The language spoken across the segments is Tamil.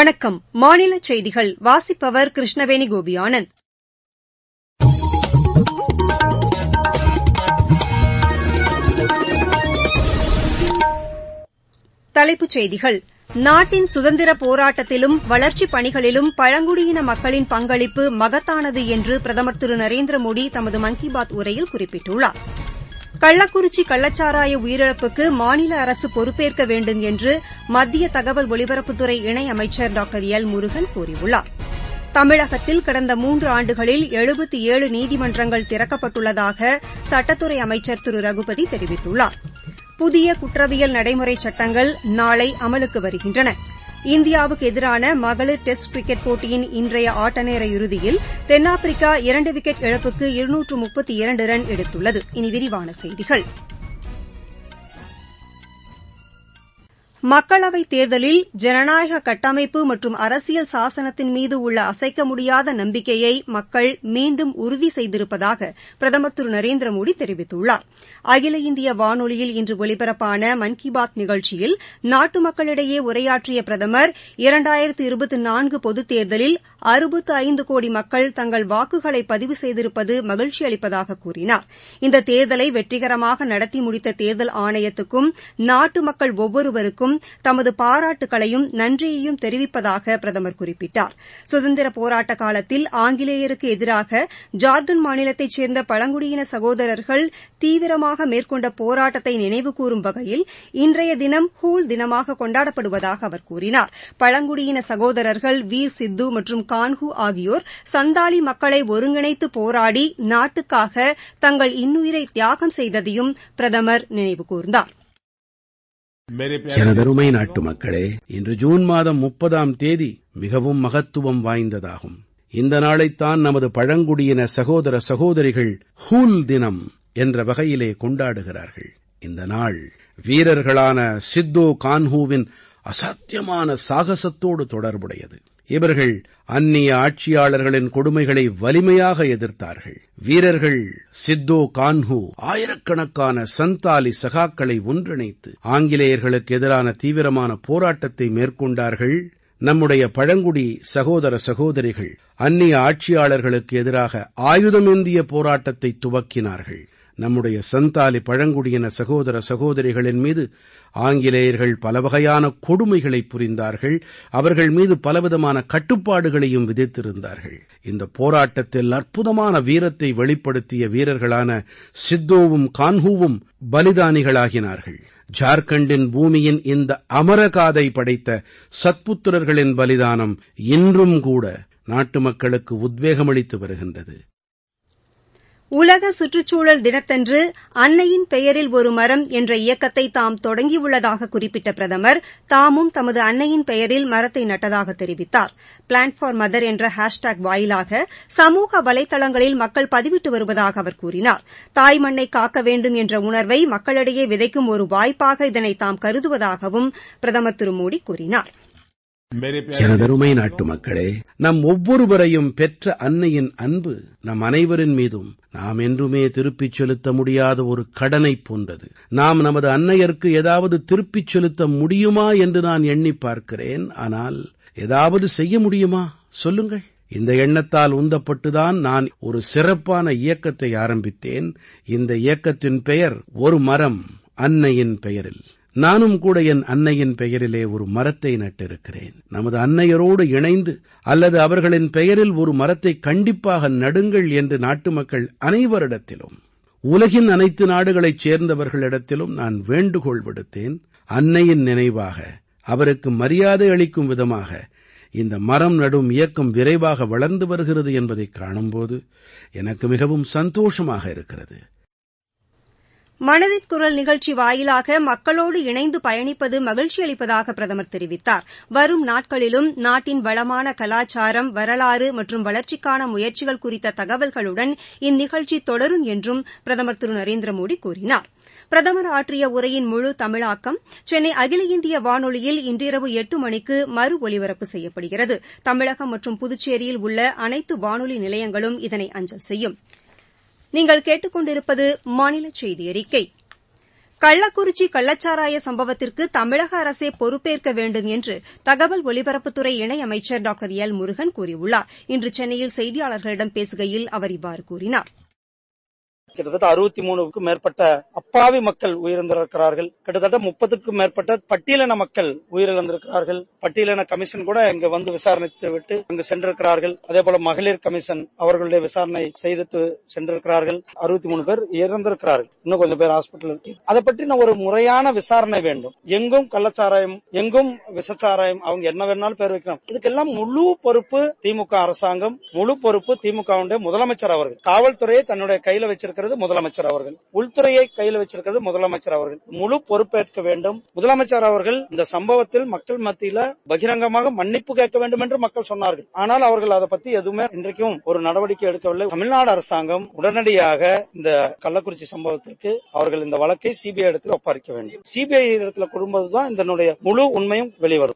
வணக்கம் மாநில செய்திகள் வாசிப்பவர் கிருஷ்ணவேணி கோபியானந்த் தலைப்புச் செய்திகள் நாட்டின் சுதந்திரப் போராட்டத்திலும் வளர்ச்சிப் பணிகளிலும் பழங்குடியின மக்களின் பங்களிப்பு மகத்தானது என்று பிரதமர் திரு நரேந்திரமோடி தமது மன் கி பாத் உரையில் குறிப்பிட்டுள்ளார் கள்ளக்குறிச்சி கள்ளச்சாராய உயிரிழப்புக்கு மாநில அரசு பொறுப்பேற்க வேண்டும் என்று மத்திய தகவல் ஒலிபரப்புத்துறை இணையமைச்சர் டாக்டர் எல் முருகன் கூறியுள்ளார் தமிழகத்தில் கடந்த மூன்று ஆண்டுகளில் எழுபத்தி ஏழு நீதிமன்றங்கள் திறக்கப்பட்டுள்ளதாக சட்டத்துறை அமைச்சர் திரு ரகுபதி தெரிவித்துள்ளார் புதிய குற்றவியல் நடைமுறை சட்டங்கள் நாளை அமலுக்கு வருகின்றன இந்தியாவுக்கு எதிரான மகளிர் டெஸ்ட் கிரிக்கெட் போட்டியின் இன்றைய ஆட்டநேர இறுதியில் தென்னாப்பிரிக்கா இரண்டு விக்கெட் இழப்புக்கு இருநூற்று முப்பத்தி இரண்டு ரன் எடுத்துள்ளது இனி விரிவான செய்திகள் மக்களவைத் தேர்தலில் ஜனநாயக கட்டமைப்பு மற்றும் அரசியல் சாசனத்தின் மீது உள்ள அசைக்க முடியாத நம்பிக்கையை மக்கள் மீண்டும் உறுதி செய்திருப்பதாக பிரதமர் திரு நரேந்திரமோடி தெரிவித்துள்ளார் அகில இந்திய வானொலியில் இன்று ஒலிபரப்பான மன் கி பாத் நிகழ்ச்சியில் நாட்டு மக்களிடையே உரையாற்றிய பிரதமர் இரண்டாயிரத்து இருபத்தி நான்கு பொதுத் தேர்தலில் அறுபத்து ஐந்து கோடி மக்கள் தங்கள் வாக்குகளை பதிவு செய்திருப்பது மகிழ்ச்சி அளிப்பதாக கூறினார் இந்த தேர்தலை வெற்றிகரமாக நடத்தி முடித்த தேர்தல் ஆணையத்துக்கும் நாட்டு மக்கள் ஒவ்வொருவருக்கும் தமது பாராட்டுக்களையும் நன்றியையும் தெரிவிப்பதாக பிரதமர் குறிப்பிட்டார் சுதந்திர போராட்ட காலத்தில் ஆங்கிலேயருக்கு எதிராக ஜார்க்கண்ட் மாநிலத்தைச் சேர்ந்த பழங்குடியின சகோதரர்கள் தீவிரமாக மேற்கொண்ட போராட்டத்தை நினைவுகூரும் வகையில் இன்றைய தினம் ஹூல் தினமாக கொண்டாடப்படுவதாக அவர் கூறினார் பழங்குடியின சகோதரர்கள் வீர் சித்து மற்றும் கான்ஹூ ஆகியோர் சந்தாலி மக்களை ஒருங்கிணைத்து போராடி நாட்டுக்காக தங்கள் இன்னுயிரை தியாகம் செய்ததையும் பிரதமர் நினைவுகூர்ந்தார் எனதருமை நாட்டு மக்களே இன்று ஜூன் மாதம் முப்பதாம் தேதி மிகவும் மகத்துவம் வாய்ந்ததாகும் இந்த நாளைத்தான் நமது பழங்குடியின சகோதர சகோதரிகள் ஹூல் தினம் என்ற வகையிலே கொண்டாடுகிறார்கள் இந்த நாள் வீரர்களான சித்தோ கான்ஹூவின் அசாத்தியமான சாகசத்தோடு தொடர்புடையது இவர்கள் அந்நிய ஆட்சியாளர்களின் கொடுமைகளை வலிமையாக எதிர்த்தார்கள் வீரர்கள் சித்தோ கான்ஹூ ஆயிரக்கணக்கான சந்தாலி சகாக்களை ஒன்றிணைத்து ஆங்கிலேயர்களுக்கு எதிரான தீவிரமான போராட்டத்தை மேற்கொண்டார்கள் நம்முடைய பழங்குடி சகோதர சகோதரிகள் அந்நிய ஆட்சியாளர்களுக்கு எதிராக ஆயுதமேந்திய போராட்டத்தை துவக்கினார்கள் நம்முடைய சந்தாலி பழங்குடியின சகோதர சகோதரிகளின் மீது ஆங்கிலேயர்கள் பல வகையான கொடுமைகளை புரிந்தார்கள் அவர்கள் மீது பலவிதமான கட்டுப்பாடுகளையும் விதித்திருந்தார்கள் இந்த போராட்டத்தில் அற்புதமான வீரத்தை வெளிப்படுத்திய வீரர்களான சித்தோவும் கான்ஹூவும் பலிதானிகளாகினார்கள் ஜார்க்கண்டின் பூமியின் இந்த அமரகாதை படைத்த சத்புத்திரர்களின் பலிதானம் இன்றும் கூட நாட்டு மக்களுக்கு உத்வேகமளித்து வருகின்றது உலக சுற்றுச்சூழல் தினத்தன்று அன்னையின் பெயரில் ஒரு மரம் என்ற இயக்கத்தை தாம் தொடங்கியுள்ளதாக குறிப்பிட்ட பிரதமர் தாமும் தமது அன்னையின் பெயரில் மரத்தை நட்டதாக தெரிவித்தார் பிளான்ட் ஃபார் மதர் என்ற ஹேஷ்டேக் வாயிலாக சமூக வலைதளங்களில் மக்கள் பதிவிட்டு வருவதாக அவர் கூறினார் தாய் மண்ணை காக்க வேண்டும் என்ற உணர்வை மக்களிடையே விதைக்கும் ஒரு வாய்ப்பாக இதனை தாம் கருதுவதாகவும் பிரதமர் திரு மோடி கூறினார் எனதருமை நாட்டு மக்களே நம் ஒவ்வொருவரையும் பெற்ற அன்னையின் அன்பு நம் அனைவரின் மீதும் நாம் என்றுமே திருப்பிச் செலுத்த முடியாத ஒரு கடனைப் போன்றது நாம் நமது அன்னையருக்கு ஏதாவது திருப்பிச் செலுத்த முடியுமா என்று நான் எண்ணிப் பார்க்கிறேன் ஆனால் ஏதாவது செய்ய முடியுமா சொல்லுங்கள் இந்த எண்ணத்தால் உந்தப்பட்டுதான் நான் ஒரு சிறப்பான இயக்கத்தை ஆரம்பித்தேன் இந்த இயக்கத்தின் பெயர் ஒரு மரம் அன்னையின் பெயரில் நானும் கூட என் அன்னையின் பெயரிலே ஒரு மரத்தை நட்டிருக்கிறேன் நமது அன்னையரோடு இணைந்து அல்லது அவர்களின் பெயரில் ஒரு மரத்தை கண்டிப்பாக நடுங்கள் என்று நாட்டு மக்கள் அனைவரிடத்திலும் உலகின் அனைத்து நாடுகளைச் சேர்ந்தவர்களிடத்திலும் நான் வேண்டுகோள் விடுத்தேன் அன்னையின் நினைவாக அவருக்கு மரியாதை அளிக்கும் விதமாக இந்த மரம் நடும் இயக்கம் விரைவாக வளர்ந்து வருகிறது என்பதைக் காணும்போது எனக்கு மிகவும் சந்தோஷமாக இருக்கிறது மனதின் குரல் நிகழ்ச்சி வாயிலாக மக்களோடு இணைந்து பயணிப்பது மகிழ்ச்சி அளிப்பதாக பிரதமர் தெரிவித்தார் வரும் நாட்களிலும் நாட்டின் வளமான கலாச்சாரம் வரலாறு மற்றும் வளர்ச்சிக்கான முயற்சிகள் குறித்த தகவல்களுடன் இந்நிகழ்ச்சி தொடரும் என்றும் பிரதமர் திரு நரேந்திரமோடி கூறினார் பிரதமர் ஆற்றிய உரையின் முழு தமிழாக்கம் சென்னை அகில இந்திய வானொலியில் இன்றிரவு எட்டு மணிக்கு மறு ஒலிபரப்பு செய்யப்படுகிறது தமிழகம் மற்றும் புதுச்சேரியில் உள்ள அனைத்து வானொலி நிலையங்களும் இதனை அஞ்சல் செய்யும் நீங்கள் கேட்டுக்கொண்டிருப்பது மாநில செய்தி அறிக்கை கள்ளக்குறிச்சி கள்ளச்சாராய சம்பவத்திற்கு தமிழக அரசே பொறுப்பேற்க வேண்டும் என்று தகவல் ஒலிபரப்புத்துறை இணையமைச்சர் டாக்டர் எல் முருகன் கூறியுள்ளார் இன்று சென்னையில் செய்தியாளர்களிடம் பேசுகையில் அவர் இவ்வாறு கூறினார் கிட்டத்தட்ட அறுபத்தி மூணுக்கும் மேற்பட்ட அப்பாவி மக்கள் உயிரிழந்திருக்கிறார்கள் கிட்டத்தட்ட முப்பதுக்கும் மேற்பட்ட பட்டியலின மக்கள் உயிரிழந்திருக்கிறார்கள் பட்டியலின கமிஷன் கூட இங்க வந்து விசாரணைத்து விட்டு அங்கு சென்றிருக்கிறார்கள் அதே போல மகளிர் கமிஷன் அவர்களுடைய விசாரணை செய்துட்டு சென்றிருக்கிறார்கள் அறுபத்தி மூணு பேர் இறந்திருக்கிறார்கள் இன்னும் கொஞ்சம் பேர் ஹாஸ்பிட்டல் இருக்கு அதை பற்றின ஒரு முறையான விசாரணை வேண்டும் எங்கும் கள்ளச்சாராயம் எங்கும் விசச்சாராயம் அவங்க என்ன வேணாலும் பேர் வைக்கலாம் இதுக்கெல்லாம் முழு பொறுப்பு திமுக அரசாங்கம் முழு பொறுப்பு திமுகவுடைய முதலமைச்சர் அவர்கள் காவல்துறையை தன்னுடைய கையில வச்சிருக்க வச்சிருக்கிறது முதலமைச்சர் அவர்கள் உள்துறையை கையில் வச்சிருக்கிறது முதலமைச்சர் அவர்கள் முழு பொறுப்பேற்க வேண்டும் முதலமைச்சர் அவர்கள் இந்த சம்பவத்தில் மக்கள் மத்தியில பகிரங்கமாக மன்னிப்பு கேட்க வேண்டும் என்று மக்கள் சொன்னார்கள் ஆனால் அவர்கள் அதை பத்தி எதுவுமே இன்றைக்கும் ஒரு நடவடிக்கை எடுக்கவில்லை தமிழ்நாடு அரசாங்கம் உடனடியாக இந்த கள்ளக்குறிச்சி சம்பவத்திற்கு அவர்கள் இந்த வழக்கை சிபிஐ இடத்தில் ஒப்படைக்க வேண்டும் சிபிஐ இடத்துல கொடுப்பதுதான் இதனுடைய முழு உண்மையும் வெளிவரும்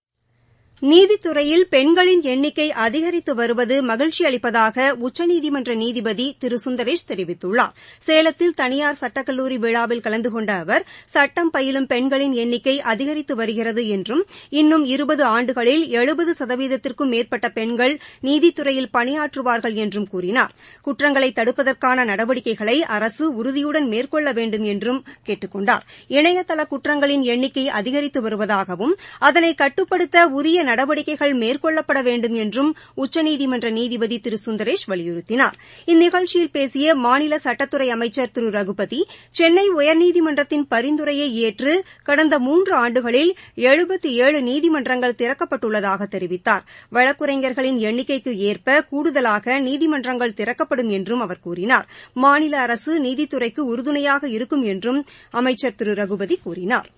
நீதித்துறையில் பெண்களின் எண்ணிக்கை அதிகரித்து வருவது மகிழ்ச்சி அளிப்பதாக உச்சநீதிமன்ற நீதிபதி திரு சுந்தரேஷ் தெரிவித்துள்ளார் சேலத்தில் தனியார் சட்டக்கல்லூரி விழாவில் கலந்து கொண்ட அவர் சட்டம் பயிலும் பெண்களின் எண்ணிக்கை அதிகரித்து வருகிறது என்றும் இன்னும் இருபது ஆண்டுகளில் எழுபது சதவீதத்திற்கும் மேற்பட்ட பெண்கள் நீதித்துறையில் பணியாற்றுவார்கள் என்றும் கூறினார் குற்றங்களை தடுப்பதற்கான நடவடிக்கைகளை அரசு உறுதியுடன் மேற்கொள்ள வேண்டும் என்றும் கேட்டுக் கொண்டார் இணையதள குற்றங்களின் எண்ணிக்கை அதிகரித்து வருவதாகவும் அதனை கட்டுப்படுத்த உரிய நடவடிக்கைகள் மேற்கொள்ளப்பட வேண்டும் என்றும் உச்சநீதிமன்ற நீதிபதி திரு சுந்தரேஷ் வலியுறுத்தினார் இந்நிகழ்ச்சியில் பேசிய மாநில சட்டத்துறை அமைச்சர் திரு ரகுபதி சென்னை உயர்நீதிமன்றத்தின் பரிந்துரையை ஏற்று கடந்த மூன்று ஆண்டுகளில் எழுபத்தி ஏழு நீதிமன்றங்கள் திறக்கப்பட்டுள்ளதாக தெரிவித்தார் வழக்குரைஞர்களின் எண்ணிக்கைக்கு ஏற்ப கூடுதலாக நீதிமன்றங்கள் திறக்கப்படும் என்றும் அவர் கூறினார் மாநில அரசு நீதித்துறைக்கு உறுதுணையாக இருக்கும் என்றும் அமைச்சர் திரு ரகுபதி கூறினார்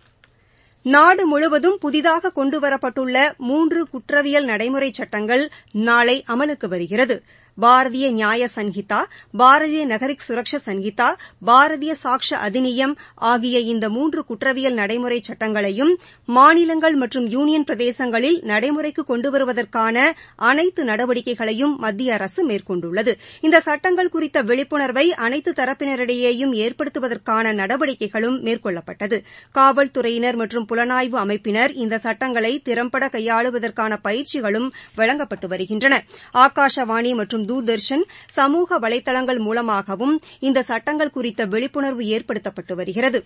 நாடு முழுவதும் புதிதாக கொண்டுவரப்பட்டுள்ள மூன்று குற்றவியல் நடைமுறைச் சட்டங்கள் நாளை அமலுக்கு வருகிறது பாரதிய நியாய சன்ஹிதா பாரதிய நகரிக் சுரக்ஷா சன்ஹிதா பாரதிய சாக்ஷ அதிநியம் ஆகிய இந்த மூன்று குற்றவியல் நடைமுறை சட்டங்களையும் மாநிலங்கள் மற்றும் யூனியன் பிரதேசங்களில் நடைமுறைக்கு கொண்டுவருவதற்கான அனைத்து நடவடிக்கைகளையும் மத்திய அரசு மேற்கொண்டுள்ளது இந்த சட்டங்கள் குறித்த விழிப்புணர்வை அனைத்து தரப்பினரிடையேயும் ஏற்படுத்துவதற்கான நடவடிக்கைகளும் மேற்கொள்ளப்பட்டது காவல்துறையினர் மற்றும் புலனாய்வு அமைப்பினர் இந்த சட்டங்களை திறம்பட கையாளுவதற்கான பயிற்சிகளும் வழங்கப்பட்டு வருகின்றன ஆகாஷவாணி மற்றும் தூர்தர்ஷன் சமூக வலைதளங்கள் மூலமாகவும் இந்த சட்டங்கள் குறித்த விழிப்புணர்வு ஏற்படுத்தப்பட்டு வருகிறது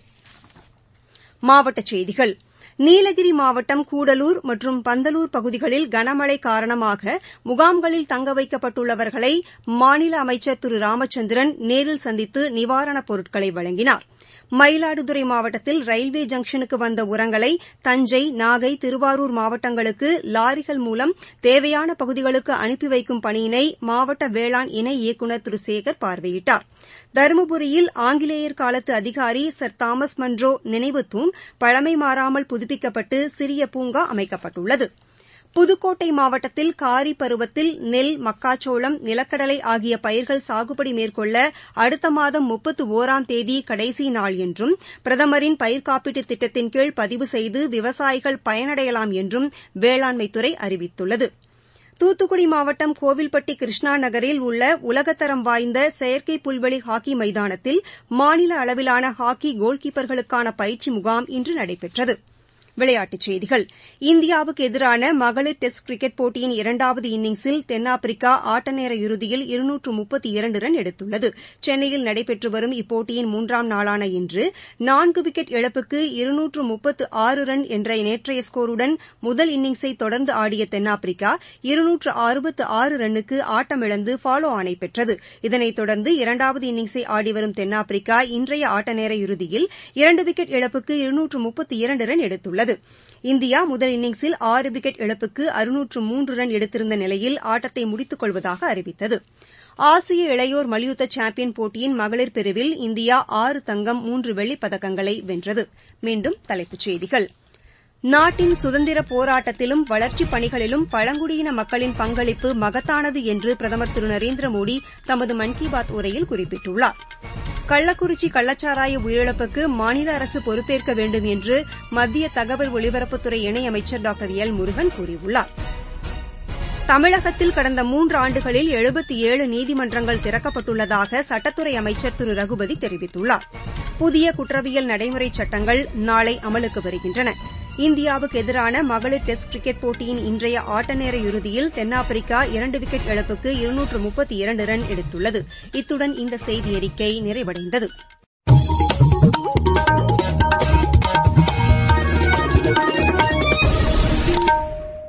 மாவட்டச் செய்திகள் நீலகிரி மாவட்டம் கூடலூர் மற்றும் பந்தலூர் பகுதிகளில் கனமழை காரணமாக முகாம்களில் தங்க வைக்கப்பட்டுள்ளவர்களை மாநில அமைச்சர் திரு ராமச்சந்திரன் நேரில் சந்தித்து நிவாரணப் பொருட்களை வழங்கினார் மயிலாடுதுறை மாவட்டத்தில் ரயில்வே ஜங்ஷனுக்கு வந்த உரங்களை தஞ்சை நாகை திருவாரூர் மாவட்டங்களுக்கு லாரிகள் மூலம் தேவையான பகுதிகளுக்கு அனுப்பி வைக்கும் பணியினை மாவட்ட வேளாண் இணை இயக்குநர் திரு சேகர் பார்வையிட்டார் தருமபுரியில் ஆங்கிலேயர் காலத்து அதிகாரி சர் தாமஸ் மன்றோ நினைவு தூண் பழமை மாறாமல் புதுப்பிக்கப்பட்டு சிறிய பூங்கா அமைக்கப்பட்டுள்ளது புதுக்கோட்டை மாவட்டத்தில் காரி பருவத்தில் நெல் மக்காச்சோளம் நிலக்கடலை ஆகிய பயிர்கள் சாகுபடி மேற்கொள்ள அடுத்த மாதம் முப்பத்து ஒராம் தேதி கடைசி நாள் என்றும் பிரதமரின் பயிர் காப்பீட்டுத் திட்டத்தின் கீழ் பதிவு செய்து விவசாயிகள் பயனடையலாம் என்றும் வேளாண்மைத்துறை அறிவித்துள்ளது தூத்துக்குடி மாவட்டம் கோவில்பட்டி கிருஷ்ணா நகரில் உள்ள உலகத்தரம் வாய்ந்த செயற்கை புல்வெளி ஹாக்கி மைதானத்தில் மாநில அளவிலான ஹாக்கி கோல்கீப்பர்களுக்கான பயிற்சி முகாம் இன்று நடைபெற்றது விளையாட்டுச் செய்திகள் இந்தியாவுக்கு எதிரான மகளிர் டெஸ்ட் கிரிக்கெட் போட்டியின் இரண்டாவது இன்னிங்ஸில் தென்னாப்பிரிக்கா ஆட்டநேர இறுதியில் இருநூற்று முப்பத்தி இரண்டு ரன் எடுத்துள்ளது சென்னையில் நடைபெற்று வரும் இப்போட்டியின் மூன்றாம் நாளான இன்று நான்கு விக்கெட் இழப்புக்கு இருநூற்று முப்பத்து ஆறு ரன் என்ற நேற்றைய ஸ்கோருடன் முதல் இன்னிங்ஸை தொடர்ந்து ஆடிய தென்னாப்பிரிக்கா இருநூற்று அறுபத்து ஆறு ரன்னுக்கு ஆட்டமிழந்து ஃபாலோ ஆனை பெற்றது இதனைத் தொடர்ந்து இரண்டாவது இன்னிங்ஸை ஆடிவரும் தென்னாப்பிரிக்கா இன்றைய ஆட்டநேர இறுதியில் இரண்டு விக்கெட் இழப்புக்கு இருநூற்று முப்பத்தி இரண்டு ரன் எடுத்துள்ளது உள்ளது இந்தியா முதல் இன்னிங்ஸில் ஆறு விக்கெட் இழப்புக்கு அறுநூற்று மூன்று ரன் எடுத்திருந்த நிலையில் ஆட்டத்தை முடித்துக் கொள்வதாக அறிவித்தது ஆசிய இளையோர் மல்யுத்த சாம்பியன் போட்டியின் மகளிர் பிரிவில் இந்தியா ஆறு தங்கம் மூன்று வெள்ளிப் பதக்கங்களை வென்றது மீண்டும் தலைப்புச் செய்திகள் நாட்டின் சுதந்திர போராட்டத்திலும் வளர்ச்சிப் பணிகளிலும் பழங்குடியின மக்களின் பங்களிப்பு மகத்தானது என்று பிரதமர் திரு நரேந்திர மோடி தமது மன் கி பாத் உரையில் குறிப்பிட்டுள்ளார் கள்ளக்குறிச்சி கள்ளச்சாராய உயிரிழப்புக்கு மாநில அரசு பொறுப்பேற்க வேண்டும் என்று மத்திய தகவல் ஒலிபரப்புத்துறை இணையமைச்சர் டாக்டர் எல் முருகன் கூறியுள்ளார் தமிழகத்தில் கடந்த மூன்று ஆண்டுகளில் எழுபத்தி ஏழு நீதிமன்றங்கள் திறக்கப்பட்டுள்ளதாக சட்டத்துறை அமைச்சர் திரு ரகுபதி தெரிவித்துள்ளார் புதிய குற்றவியல் நடைமுறை சட்டங்கள் நாளை அமலுக்கு வருகின்றன இந்தியாவுக்கு எதிரான மகளிர் டெஸ்ட் கிரிக்கெட் போட்டியின் இன்றைய ஆட்டநேர இறுதியில் தென்னாப்பிரிக்கா இரண்டு விக்கெட் இழப்புக்கு இருநூற்று முப்பத்தி இரண்டு ரன் எடுத்துள்ளது இத்துடன் இந்த செய்தியறிக்கை நிறைவடைந்தது